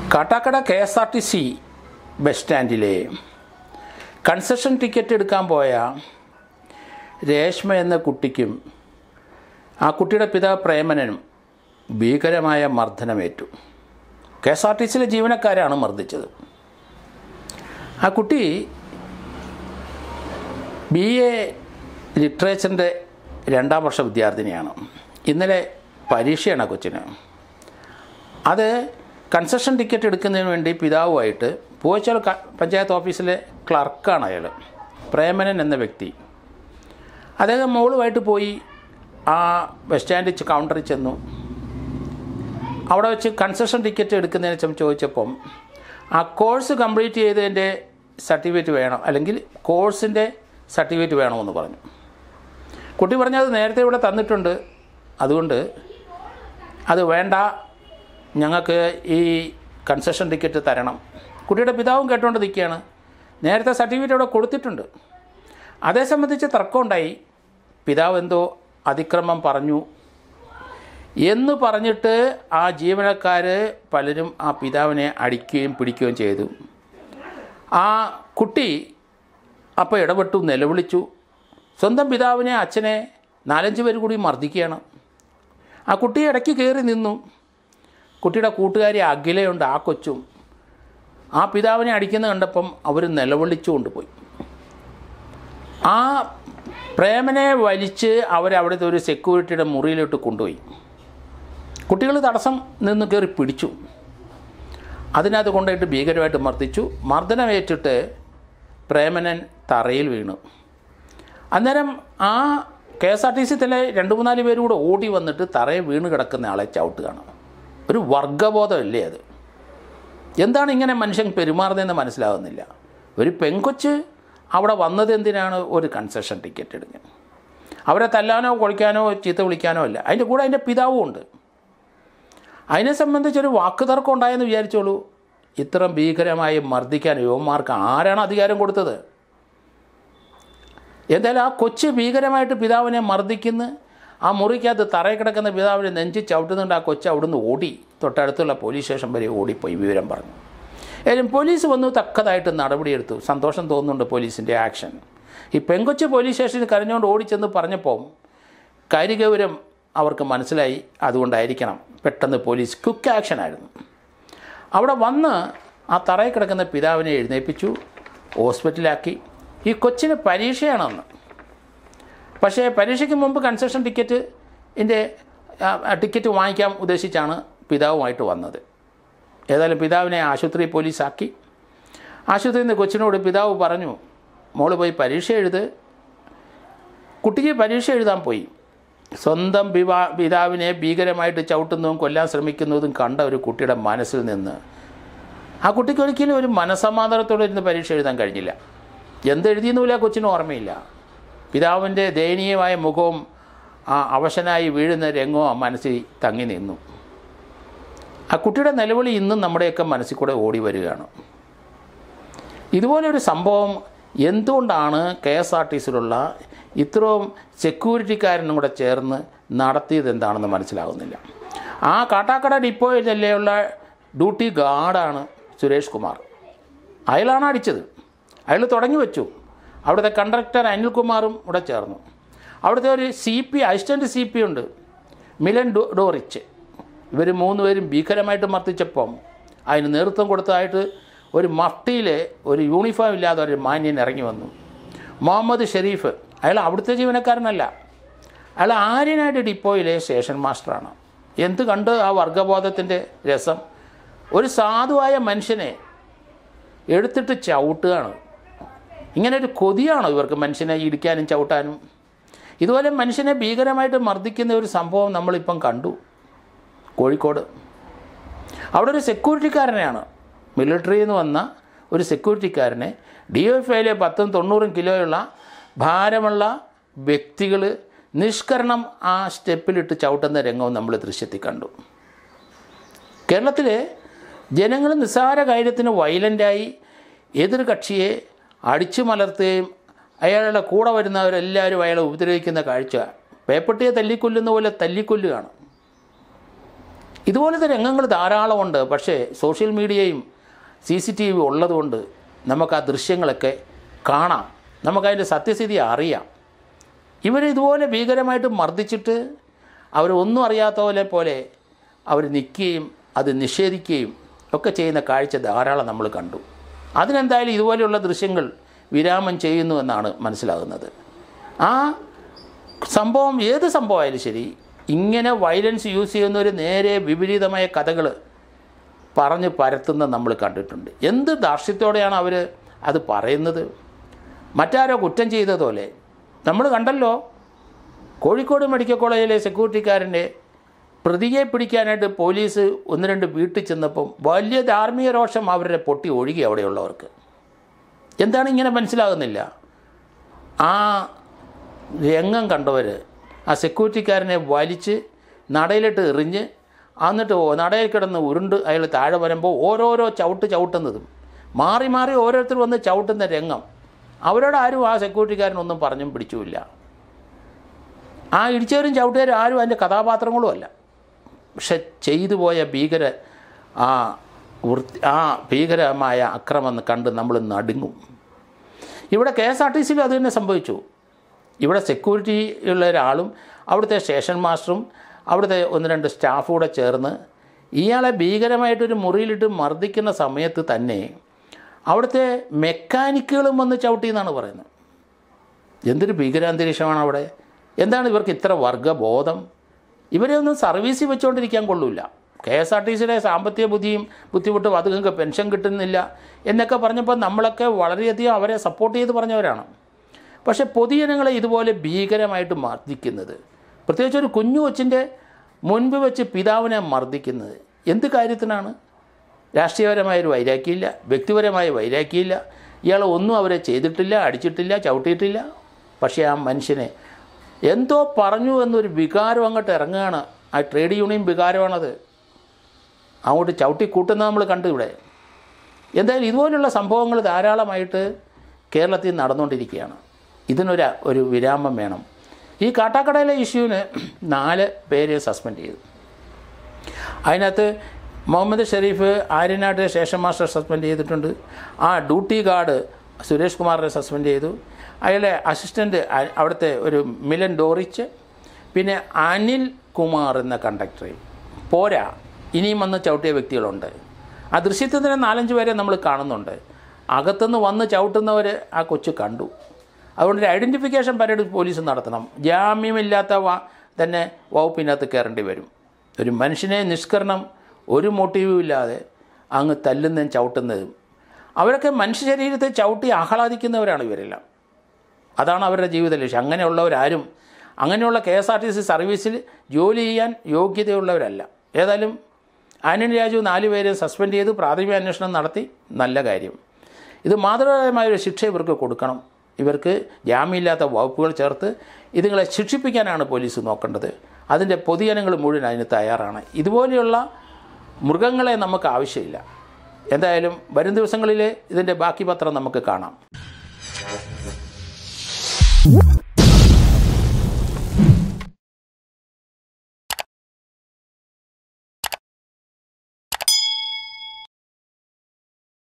Kattakada K S R T C bus സ്റ്റാൻഡിലെ concession ticket എടുക്കാൻ പോയ രേഷ്മ എന്ന കുട്ടിക്കും ആ കുട്ടിയുടെ പിതാവ് പ്രേമനനും ഭീകരമായ മർദ്ദനമേറ്റു കെ എസ് ആർ ടി സിയിലെ ജീവനക്കാരാണ് മർദ്ദിച്ചത് ആ കുട്ടി ബി എ ലിറ്ററേച്ചറിൻ്റെ രണ്ടാം വർഷ വിദ്യാർത്ഥിനിയാണ് ഇന്നലെ പരീക്ഷയാണ് ആ കൊച്ചിന് അത് കൺസെഷൻ ടിക്കറ്റ് എടുക്കുന്നതിന് വേണ്ടി പിതാവുമായിട്ട് പൂവച്ചാൽ പഞ്ചായത്ത് ഓഫീസിലെ ക്ലർക്കാണ് അയാൾ പ്രേമനൻ എന്ന വ്യക്തി അദ്ദേഹം മോളുമായിട്ട് പോയി ആ ബസ് സ്റ്റാൻഡിൽ കൗണ്ടറിൽ ചെന്നു അവിടെ വെച്ച് കൺസെഷൻ ടിക്കറ്റ് എടുക്കുന്നതിനെ ചം ചോദിച്ചപ്പം ആ കോഴ്സ് കംപ്ലീറ്റ് ചെയ്തതിൻ്റെ സർട്ടിഫിക്കറ്റ് വേണം അല്ലെങ്കിൽ കോഴ്സിൻ്റെ സർട്ടിഫിക്കറ്റ് വേണമെന്ന് പറഞ്ഞു കുട്ടി പറഞ്ഞത് നേരത്തെ ഇവിടെ തന്നിട്ടുണ്ട് അതുകൊണ്ട് അത് വേണ്ട ഞങ്ങൾക്ക് ഈ കൺസെഷൻ ടിക്കറ്റ് തരണം കുട്ടിയുടെ പിതാവും കേട്ടുകൊണ്ട് നിൽക്കുകയാണ് നേരത്തെ സർട്ടിഫിക്കറ്റ് അവിടെ കൊടുത്തിട്ടുണ്ട് അതേ സംബന്ധിച്ച് തർക്കമുണ്ടായി പിതാവ് എന്തോ അതിക്രമം പറഞ്ഞു എന്ന് പറഞ്ഞിട്ട് ആ ജീവനക്കാർ പലരും ആ പിതാവിനെ അടിക്കുകയും പിടിക്കുകയും ചെയ്തു ആ കുട്ടി അപ്പോൾ ഇടപെട്ടു നിലവിളിച്ചു സ്വന്തം പിതാവിനെ അച്ഛനെ നാലഞ്ച് പേര് കൂടി മർദ്ദിക്കുകയാണ് ആ കുട്ടി ഇടയ്ക്ക് കയറി നിന്നു കുട്ടിയുടെ കൂട്ടുകാരി അഖിലയുണ്ട് ആ കൊച്ചും ആ പിതാവിനെ അടിക്കുന്ന കണ്ടപ്പം അവർ നിലവിളിച്ചു കൊണ്ടുപോയി ആ പ്രേമനെ വലിച്ച് അവരവിടുത്തെ ഒരു സെക്യൂരിറ്റിയുടെ മുറിയിലോട്ട് കൊണ്ടുപോയി കുട്ടികൾ തടസ്സം നിന്ന് കയറി പിടിച്ചു അതിനകത്ത് കൊണ്ടുപോയിട്ട് ഭീകരമായിട്ട് മർദ്ദിച്ചു മർദ്ദനമേറ്റിട്ട് പ്രേമനൻ തറയിൽ വീണു അന്നേരം ആ K S R T C തന്നെ രണ്ട് മൂന്നാല് പേര് കൂടെ ഓടി വന്നിട്ട് തറയിൽ വീണ് കിടക്കുന്ന ആളെ ചവിട്ടുകയാണ് ഒരു വർഗബോധമല്ലേ അത് എന്താണ് ഇങ്ങനെ മനുഷ്യൻ പെരുമാറുന്നതെന്ന് മനസ്സിലാകുന്നില്ല ഒരു പെങ്കൊച്ച് അവിടെ വന്നത് എന്തിനാണ് ഒരു കൺസെഷൻ ടിക്കറ്റ് എടുക്കാൻ അവരെ തല്ലാനോ കൊളിക്കാനോ ചീത്ത വിളിക്കാനോ അല്ല അതിൻ്റെ കൂടെ അതിൻ്റെ പിതാവും ഉണ്ട് അതിനെ സംബന്ധിച്ചൊരു വാക്ക് തർക്കം ഉണ്ടായെന്ന് വിചാരിച്ചോളൂ ഇത്ര ഭീകരമായി മർദ്ദിക്കാൻ യുവന്മാർക്ക് ആരാണ് അധികാരം കൊടുത്തത് എന്തായാലും ആ കൊച്ച് ഭീകരമായിട്ട് പിതാവിനെ മർദ്ദിക്കുന്നു ആ മുറിക്കകത്ത് തറയിൽ കിടക്കുന്ന പിതാവിനെ നെഞ്ചി ചവിട്ടുന്നുണ്ട് ആ കൊച്ച് അവിടുന്ന് ഓടി തൊട്ടടുത്തുള്ള പോലീസ് സ്റ്റേഷൻ വരെ ഓടിപ്പോയി വിവരം പറഞ്ഞു ഏതായാലും പോലീസ് വന്നു തക്കതായിട്ട് നടപടിയെടുത്തു സന്തോഷം തോന്നുന്നുണ്ട് പോലീസിൻ്റെ ആക്ഷൻ ഈ പെങ്കൊച്ച് പോലീസ് സ്റ്റേഷനിൽ കരഞ്ഞുകൊണ്ട് ഓടിച്ചെന്ന് പറഞ്ഞപ്പോൾ കാര്യഗൗരം അവർക്ക് മനസ്സിലായി അതുകൊണ്ടായിരിക്കണം പെട്ടെന്ന് പോലീസ് ക്വിക്ക് ആക്ഷൻ ആയിരുന്നു അവിടെ വന്ന് ആ തറയിൽ കിടക്കുന്ന പിതാവിനെ എഴുന്നേൽപ്പിച്ചു ഹോസ്പിറ്റലാക്കി ഈ കൊച്ചിന് പരീക്ഷയാണെന്ന് പക്ഷേ പരീക്ഷയ്ക്ക് മുമ്പ് കൺസെഷൻ ടിക്കറ്റ് ഇതിൻ്റെ ടിക്കറ്റ് വാങ്ങിക്കാൻ ഉദ്ദേശിച്ചാണ് പിതാവുമായിട്ട് വന്നത് ഏതായാലും പിതാവിനെ ആശുപത്രി പോലീസാക്കി ആശുപത്രിയിൽ നിന്ന് കൊച്ചിനോട് പിതാവ് പറഞ്ഞു മോള് പോയി പരീക്ഷ എഴുത് കുട്ടിക്ക് പരീക്ഷ എഴുതാൻ പോയി സ്വന്തം പിതാ പിതാവിനെ ഭീകരമായിട്ട് ചവിട്ടുന്നതും കൊല്ലാൻ ശ്രമിക്കുന്നതും കണ്ട ഒരു കുട്ടിയുടെ മനസ്സിൽ നിന്ന് ആ കുട്ടിക്ക് ഒരിക്കലും ഒരു മനസമാധാനത്തോടെ ഇരുന്ന് പരീക്ഷ എഴുതാൻ കഴിഞ്ഞില്ല എന്തെഴുതിയെന്നുമില്ല കൊച്ചിന് ഓർമ്മയില്ല പിതാവിൻ്റെ ദയനീയമായ മുഖവും ആ അവശനായി വീഴുന്ന രംഗവും ആ മനസ്സിൽ തങ്ങി നിന്നു ആ കുട്ടിയുടെ നിലവിളി ഇന്നും നമ്മുടെയൊക്കെ മനസ്സിൽ കൂടെ ഓടി വരികയാണ് ഇതുപോലൊരു സംഭവം എന്തുകൊണ്ടാണ് കെ എസ് ആർ ടി സിയിലുള്ള ഇത്രയും സെക്യൂരിറ്റിക്കാരനും കൂടെ ചേർന്ന് നടത്തിയത് എന്താണെന്ന് മനസ്സിലാകുന്നില്ല ആ കാട്ടാക്കട ഡിപ്പോയിലല്ലേയുള്ള ഡ്യൂട്ടി ഗാർഡാണ് സുരേഷ് കുമാർ അയാളാണ് അടിച്ചത് അയാൾ തുടങ്ങി വെച്ചു അവിടുത്തെ കണ്ടക്ടർ അനിൽകുമാറും ഇവിടെ ചേർന്നു അവിടുത്തെ ഒരു C P assistant C P ഉണ്ട് മിലൻ ഡോ ഡോറിച്ച് ഇവർ മൂന്ന് പേരും ഭീകരമായിട്ട് മർദ്ദിച്ചപ്പം അതിന് നേതൃത്വം കൊടുത്തതായിട്ട് ഒരു മഫ്റ്റിയിലെ ഒരു യൂണിഫോം ഇല്ലാതെ ഒരു മാന്യൻ ഇറങ്ങി വന്നു മുഹമ്മദ് ഷെരീഫ് അയാൾ അവിടുത്തെ ജീവനക്കാരനല്ല അയാൾ ആര്യനായിട്ട് ഡിപ്പോയിലെ സ്റ്റേഷൻ മാസ്റ്ററാണ് എന്ത് കണ്ട് ആ വർഗബോധത്തിൻ്റെ രസം ഒരു സാധുവായ മനുഷ്യനെ എടുത്തിട്ട് ചവിട്ടുകയാണ് ഇങ്ങനെ ഒരു കൊതിയാണോ ഇവർക്ക് മനുഷ്യനെ ഇടിക്കാനും ചവിട്ടാനും ഇതുപോലെ മനുഷ്യനെ ഭീകരമായിട്ട് മർദ്ദിക്കുന്ന ഒരു സംഭവം നമ്മളിപ്പം കണ്ടു കോഴിക്കോട് അവിടെ ഒരു സെക്യൂരിറ്റിക്കാരനെയാണ് മിലിറ്ററിയിൽ നിന്ന് വന്ന ഒരു സെക്യൂരിറ്റിക്കാരനെ ഡി എഫ് ഐയിലെ പത്തും തൊണ്ണൂറും കിലോയുള്ള ഭാരമുള്ള വ്യക്തികൾ നിഷ്കരണം ആ സ്റ്റെപ്പിലിട്ട് ചവിട്ടുന്ന രംഗവും നമ്മൾ ദൃശ്യത്തിൽ കണ്ടു കേരളത്തിലെ ജനങ്ങൾ നിസ്സാര കാര്യത്തിന് വയലൻ്റായി എതിർ കക്ഷിയെ അടിച്ചു മലർത്തുകയും അയാളുടെ കൂടെ വരുന്നവരെല്ലാവരും അയാളെ ഉപദ്രവിക്കുന്ന കാഴ്ച പേപ്പട്ടിയെ തല്ലിക്കൊല്ലുന്ന പോലെ തല്ലിക്കൊല്ലുകയാണ് ഇതുപോലത്തെ രംഗങ്ങൾ ധാരാളമുണ്ട് പക്ഷേ സോഷ്യൽ മീഡിയയും സി സി ടി വി ഉള്ളതുകൊണ്ട് നമുക്ക് ആ ദൃശ്യങ്ങളൊക്കെ കാണാം നമുക്കതിൻ്റെ സത്യസ്ഥിതി അറിയാം ഇവർ ഇതുപോലെ ഭീകരമായിട്ട് മർദ്ദിച്ചിട്ട് അവരൊന്നും അറിയാത്ത പോലെ പോലെ അവർ നിൽക്കുകയും അത് നിഷേധിക്കുകയും ഒക്കെ ചെയ്യുന്ന കാഴ്ച ധാരാളം നമ്മൾ കണ്ടു അതിനെന്തായാലും ഇതുപോലെയുള്ള ദൃശ്യങ്ങൾ വിരാമം ചെയ്യുന്നു എന്നാണ് മനസ്സിലാകുന്നത് ആ സംഭവം ഏത് സംഭവമായാലും ശരി ഇങ്ങനെ വയലൻസ് യൂസ് ചെയ്യുന്നവർ നേരെ വിപരീതമായ കഥകൾ പറഞ്ഞ് പരത്തുന്ന നമ്മൾ കണ്ടിട്ടുണ്ട് എന്ത് ധാർഷ്ട്യത്തോടെയാണ് അവർ അത് പറയുന്നത് മറ്റാരോ കുറ്റം ചെയ്തതുപോലെ നമ്മൾ കണ്ടല്ലോ കോഴിക്കോട് മെഡിക്കൽ കോളേജിലെ സെക്യൂരിറ്റിക്കാരൻ്റെ പ്രതിയെ പിടിക്കാനായിട്ട് പോലീസ് ഒന്ന് രണ്ട് വീട്ടിൽ ചെന്നപ്പം വലിയ ധാർമ്മിക രോഷം അവരുടെ പൊട്ടി ഒഴുകി അവിടെയുള്ളവർക്ക് എന്താണ് ഇങ്ങനെ മനസ്സിലാകുന്നില്ല ആ രംഗം കണ്ടവർ ആ സെക്യൂരിറ്റിക്കാരനെ വലിച്ച് നടയിലിട്ട് എറിഞ്ഞ് എന്നിട്ട് നടയിൽ കിടന്ന് ഉരുണ്ട് അയാൾ താഴെ വരുമ്പോൾ ഓരോരോ ചവിട്ട് ചവിട്ടുന്നതും മാറി മാറി ഓരോരുത്തർ വന്ന് ചവിട്ടുന്ന രംഗം അവരോട് ആരും ആ സെക്യൂരിറ്റിക്കാരനൊന്നും പറഞ്ഞും പിടിച്ചുമില്ല ആ ഇടിച്ചവരും ചവിട്ടുകാരും ആരും അതിൻ്റെ കഥാപാത്രങ്ങളും അല്ല പക്ഷെ ചെയ്തു പോയ ഭീകര ആ വൃത്തി ആ ഭീകരമായ അക്രമം കണ്ട് നമ്മൾ നടുങ്ങും ഇവിടെ കെ എസ് ആർ ടി സിയിലും അത് തന്നെ സംഭവിച്ചു ഇവിടെ സെക്യൂരിറ്റി ഉള്ള ഒരാളും അവിടുത്തെ സ്റ്റേഷൻ മാസ്റ്ററും അവിടുത്തെ ഒന്ന് രണ്ട് സ്റ്റാഫ് കൂടെ ചേർന്ന് ഇയാളെ ഭീകരമായിട്ടൊരു മുറിയിലിട്ട് മർദ്ദിക്കുന്ന സമയത്ത് തന്നെ അവിടുത്തെ മെക്കാനിക്കുകളും വന്ന് ചവിട്ടി എന്നാണ് പറയുന്നത് എന്തൊരു ഭീകരാന്തരീക്ഷമാണ് അവിടെ എന്താണ് ഇവർക്ക് ഇത്ര വർഗബോധം ഇവരെ ഒന്നും സർവീസിൽ വെച്ചുകൊണ്ടിരിക്കാൻ കൊള്ളില്ല കെ എസ് ആർ ടി സിയുടെ സാമ്പത്തിക ബുദ്ധിയും ബുദ്ധിമുട്ടും അത് നിങ്ങൾക്ക് പെൻഷൻ കിട്ടുന്നില്ല എന്നൊക്കെ പറഞ്ഞപ്പോൾ നമ്മളൊക്കെ വളരെയധികം അവരെ സപ്പോർട്ട് ചെയ്ത് പറഞ്ഞവരാണ് പക്ഷേ പൊതുജനങ്ങളെ ഇതുപോലെ ഭീകരമായിട്ട് മർദ്ദിക്കുന്നത് പ്രത്യേകിച്ച് ഒരു കുഞ്ഞു കൊച്ചിൻ്റെ മുൻപ് വെച്ച് പിതാവിനെ മർദ്ദിക്കുന്നത് എന്ത് കാര്യത്തിനാണ് രാഷ്ട്രീയപരമായ ഒരു വൈരാഗ്യമില്ല വ്യക്തിപരമായ വൈരാഗ്യമില്ല ഇയാൾ ഒന്നും അവരെ ചെയ്തിട്ടില്ല അടിച്ചിട്ടില്ല ചവിട്ടിയിട്ടില്ല പക്ഷേ ആ മനുഷ്യനെ എന്തോ പറഞ്ഞു എന്നൊരു വികാരം അങ്ങോട്ട് ഇറങ്ങുകയാണ് ആ ട്രേഡ് യൂണിയൻ വികാരമാണത് അങ്ങോട്ട് ചവിട്ടി കൂട്ടുന്നത് നമ്മൾ കണ്ടു ഇവിടെ എന്തായാലും ഇതുപോലുള്ള സംഭവങ്ങൾ ധാരാളമായിട്ട് കേരളത്തിൽ നടന്നുകൊണ്ടിരിക്കുകയാണ് ഇതിനൊരു ഒരു വിരാമം വേണം ഈ കാട്ടാക്കടയിലെ ഇഷ്യൂവിന് നാല് പേര് സസ്പെൻഡ് ചെയ്തു അതിനകത്ത് Muhammad Sharif Aryanad station master suspend ചെയ്തിട്ടുണ്ട് ആ ഡ്യൂട്ടി ഗാർഡ് സുരേഷ് കുമാറിനെ സസ്പെൻഡ് ചെയ്തു അയാളെ അസിസ്റ്റൻ്റ് അവിടുത്തെ ഒരു മിലൻ ഡോറിച്ച് പിന്നെ അനിൽ കുമാർ എന്ന കണ്ടക്ടറെ പോരാ ഇനിയും വന്ന് ചവിട്ടിയ വ്യക്തികളുണ്ട് ആ ദൃശ്യത്തിൽ തന്നെ നാലഞ്ച് പേരെ നമ്മൾ കാണുന്നുണ്ട് അകത്തുനിന്ന് വന്ന് ചവിട്ടുന്നവർ ആ കൊച്ചു കണ്ടു അതുകൊണ്ട് ഒരു ഐഡൻറ്റിഫിക്കേഷൻ പരേഡ് പോലീസ് നടത്തണം ജാമ്യമില്ലാത്ത വാ തന്നെ വകുപ്പിനകത്ത് കയറേണ്ടി വരും ഒരു മനുഷ്യനെ നിഷ്കരണം ഒരു മോട്ടീവും ഇല്ലാതെ അങ്ങ് തല്ലുന്നതും ചവിട്ടുന്നതും അവരൊക്കെ മനുഷ്യ ശരീരത്തെ ചവിട്ടി ആഹ്ലാദിക്കുന്നവരാണ് ഇവരെല്ലാം അതാണ് അവരുടെ ജീവിത ലക്ഷ്യം അങ്ങനെയുള്ളവരാരും അങ്ങനെയുള്ള K S R T C സർവീസിൽ ജോലി ചെയ്യാൻ യോഗ്യതയുള്ളവരല്ല ഏതായാലും ആന്റണി രാജു നാല് പേരെ സസ്പെൻഡ് ചെയ്ത് പ്രാഥമിക അന്വേഷണം നടത്തി നല്ല കാര്യം ഇത് മാതൃകാപരമായൊരു ശിക്ഷ ഇവർക്ക് കൊടുക്കണം ഇവർക്ക് ജാമ്യമില്ലാത്ത വകുപ്പുകൾ ചേർത്ത് ഇതുങ്ങളെ ശിക്ഷിപ്പിക്കാനാണ് പോലീസ് നോക്കേണ്ടത് അതിൻ്റെ പൊതുജനങ്ങൾ മുഴുവൻ അതിന് തയ്യാറാണ് ഇതുപോലെയുള്ള മൃഗങ്ങളെ നമുക്ക് ആവശ്യമില്ല എന്തായാലും വരും ദിവസങ്ങളിൽ ഇതിൻ്റെ ബാക്കി പത്രം നമുക്ക് കാണാം